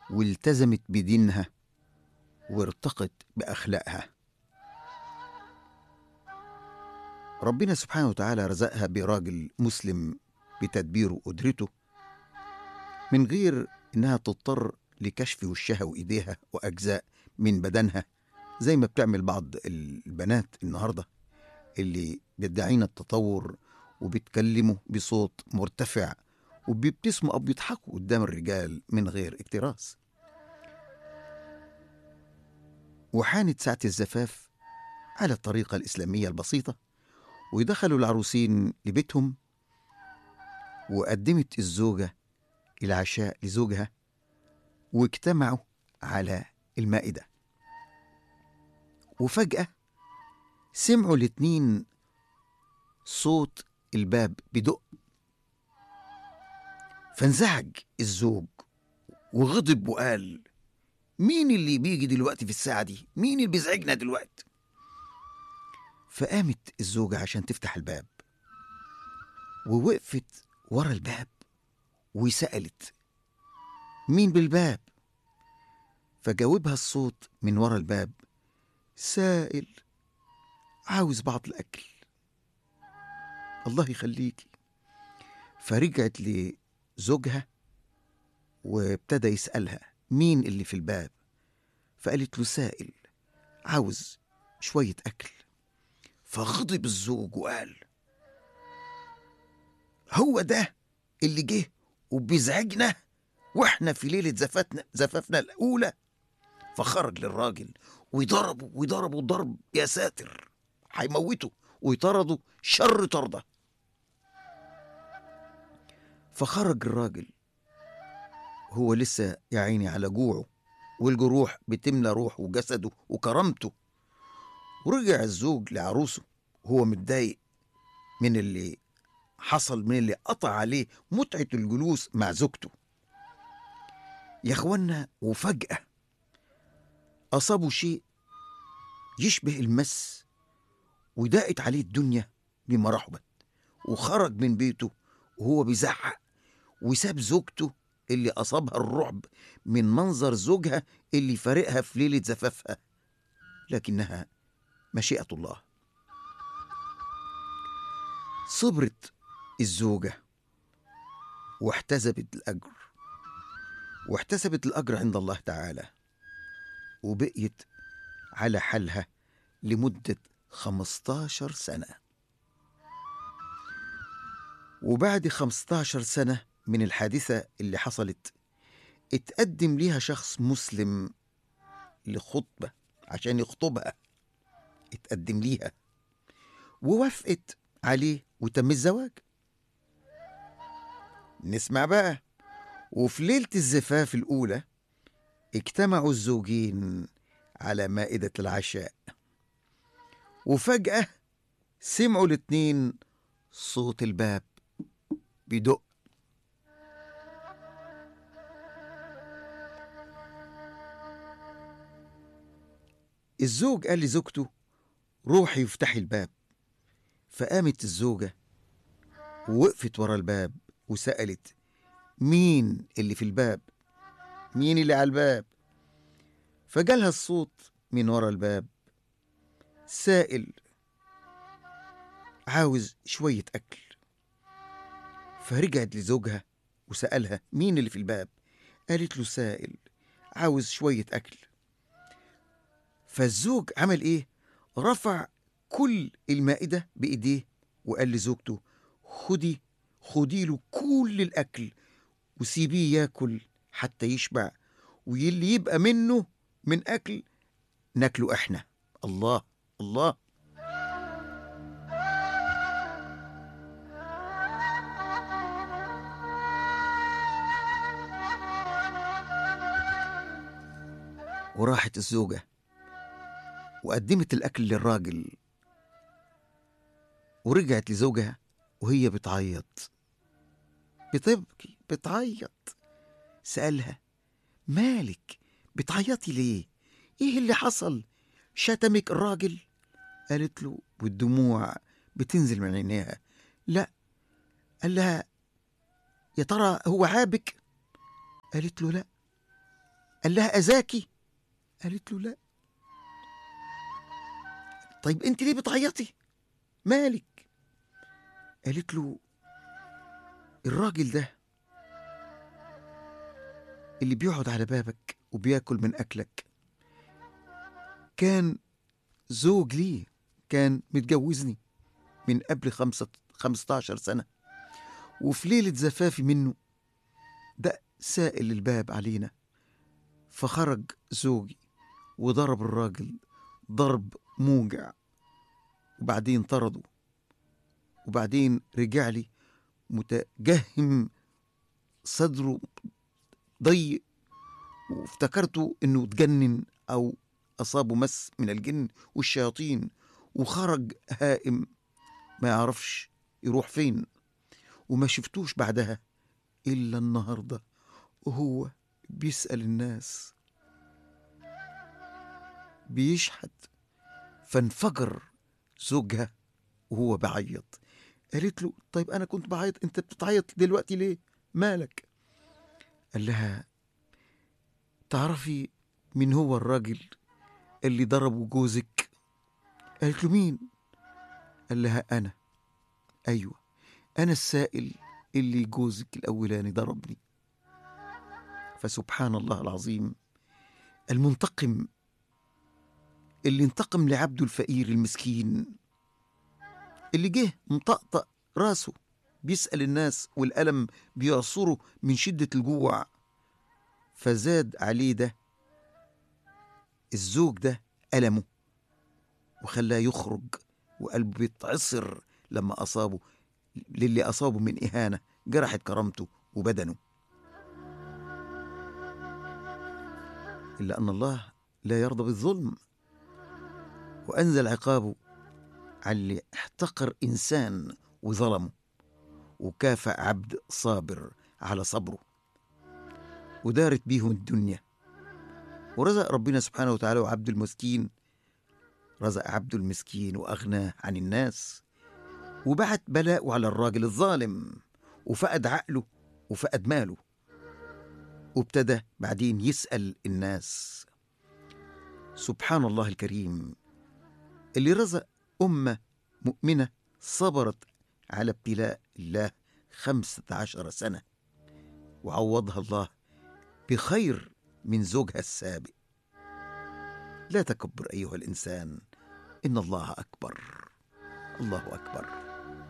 والتزمت بدينها وارتقت بأخلاقها ربنا سبحانه وتعالى رزقها براجل مسلم بتدبيره وقدرته من غير إنها تضطر لكشف وشها وإيديها وأجزاء من بدنها زي ما بتعمل بعض البنات النهارده اللي بيدعين التطور وبيتكلموا بصوت مرتفع وبيبتسموا أو بيضحكوا قدام الرجال من غير اكتراث وحانت ساعة الزفاف على الطريقة الإسلامية البسيطة ودخلوا العروسين لبيتهم وقدمت الزوجة العشاء لزوجها واجتمعوا على المائدة وفجأة سمعوا الاتنين صوت الباب بدق فانزعج الزوج وغضب وقال مين اللي بيجي دلوقتي في الساعة دي؟ مين اللي بيزعجنا دلوقتي؟ فقامت الزوجة عشان تفتح الباب ووقفت ورا الباب وسألت مين بالباب؟ فجاوبها الصوت من ورا الباب سائل عاوز بعض الأكل الله يخليكي فرجعت لزوجها وابتدى يسألها مين اللي في الباب فقالت له سائل عاوز شوية أكل فغضب الزوج وقال هو ده اللي جه وبيزعجنا واحنا في ليلة زفافنا زفافنا الأولى فخرج للراجل ويضربه ويضربه ضرب يا ساتر هيموته ويطرده شر طرده فخرج الراجل هو لسه يا عيني على جوعه والجروح بتملى روحه وجسده وكرامته ورجع الزوج لعروسه وهو متضايق من اللي حصل من اللي قطع عليه متعة الجلوس مع زوجته يا اخوانا وفجأة أصابه شيء يشبه المس وضاقت عليه الدنيا بما رحبت وخرج من بيته وهو بيزعق وساب زوجته اللي أصابها الرعب من منظر زوجها اللي فارقها في ليلة زفافها لكنها مشيئة الله صبرت الزوجة واحتسبت الأجر واحتسبت الأجر عند الله تعالى وبقيت على حالها لمدة 15 سنة وبعد 15 سنة من الحادثة اللي حصلت اتقدم ليها شخص مسلم لخطبة عشان يخطبها اتقدم ليها ووافقت عليه وتم الزواج نسمع بقى وفي ليلة الزفاف الأولى اجتمعوا الزوجين على مائدة العشاء وفجأة سمعوا الاتنين صوت الباب بيدق الزوج قال لزوجته روحي وافتحي الباب فقامت الزوجة ووقفت ورا الباب وسألت مين اللي في الباب مين اللي على الباب فجالها الصوت من ورا الباب سائل عاوز شوية أكل فرجعت لزوجها وسألها مين اللي في الباب قالت له سائل عاوز شوية أكل فالزوج عمل إيه رفع كل المائدة بإيديه وقال لزوجته خدي خدي له كل الأكل وسيبيه ياكل حتى يشبع واللي يبقى منه من أكل ناكله إحنا الله الله وراحت الزوجة وقدمت الأكل للراجل ورجعت لزوجها وهي بتعيط بتبكي بتعيط سألها مالك بتعيطي ليه ايه اللي حصل شتمك الراجل قالت له والدموع بتنزل من عينيها لا قال لها يا ترى هو عابك قالت له لا قال لها أذاكي قالت له لا طيب انت ليه بتعيطي مالك قالت له الراجل ده اللي بيقعد على بابك وبياكل من أكلك كان زوج ليه كان متجوزني من قبل خمسة خمستاشر سنة وفي ليلة زفافي منه ده سائل الباب علينا فخرج زوجي وضرب الراجل ضرب موجع وبعدين طرده وبعدين رجع لي متجهم صدره ضيق وافتكرته انه اتجنن او اصابه مس من الجن والشياطين وخرج هائم ما يعرفش يروح فين وما شفتوش بعدها الا النهارده وهو بيسال الناس بيشحت فانفجر زوجها وهو بعيط قالت له طيب انا كنت بعيط انت بتعيط دلوقتي ليه مالك قال لها تعرفي مين هو الراجل اللي ضربه جوزك قالت له مين قال لها انا ايوه انا السائل اللي جوزك الاولاني ضربني فسبحان الله العظيم المنتقم اللي انتقم لعبده الفقير المسكين اللي جه مطقطق راسه بيسأل الناس والألم بيعصره من شدة الجوع فزاد عليه ده الزوج ده ألمه وخلاه يخرج وقلبه بيتعصر لما أصابه للي أصابه من إهانة جرحت كرامته وبدنه إلا أن الله لا يرضى بالظلم وأنزل عقابه على اللي احتقر إنسان وظلمه وكافأ عبد صابر على صبره ودارت بيهم الدنيا ورزق ربنا سبحانه وتعالى وعبد المسكين رزق عبد المسكين وأغناه عن الناس وبعت بلاءه على الراجل الظالم وفقد عقله وفقد ماله وابتدى بعدين يسأل الناس سبحان الله الكريم اللي رزق أمة مؤمنة صبرت على ابتلاء الله خمسة عشر سنة وعوضها الله بخير من زوجها السابق لا تكبر أيها الإنسان إن الله أكبر الله أكبر